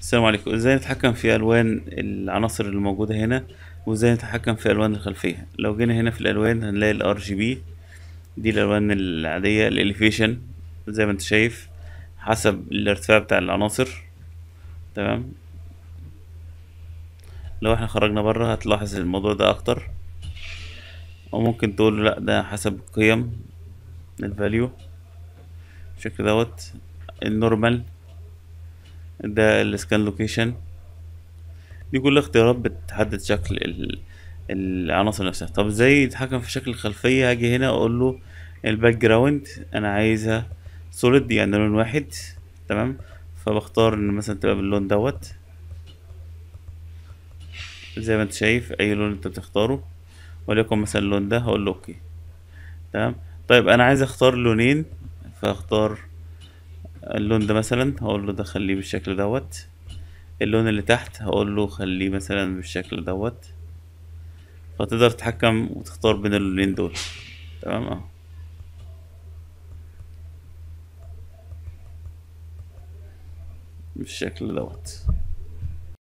السلام عليكم ازاي نتحكم في الوان العناصر اللي موجوده هنا وازاي نتحكم في الوان الخلفيه لو جينا هنا في الالوان هنلاقي الار جي بي دي الالوان العاديه الاليفيشن زي ما انت شايف حسب الارتفاع بتاع العناصر تمام لو احنا خرجنا بره هتلاحظ الموضوع ده اكتر او ممكن تقول له لا ده حسب القيم الفاليو بالشكل دوت النورمال ده السكان لوكيشن دي كلها اختيارات بتحدد شكل ال- العناصر نفسها طب ازاي يتحكم في شكل الخلفية هاجي هنا اقول له الباك جراوند انا عايزها سوليد يعني لون واحد تمام فبختار ان مثلا تبقى باللون دوت زي ما انت شايف اي لون انت بتختاره وليكن مثلا اللون ده هقول له اوكي تمام طيب انا عايز اختار لونين فاختار اللون ده مثلا هقول له ده خليه بالشكل دوت اللون اللي تحت هقول له خليه مثلا بالشكل دوت فتقدر تتحكم وتختار بين اللونين دول تمام اهو بالشكل دوت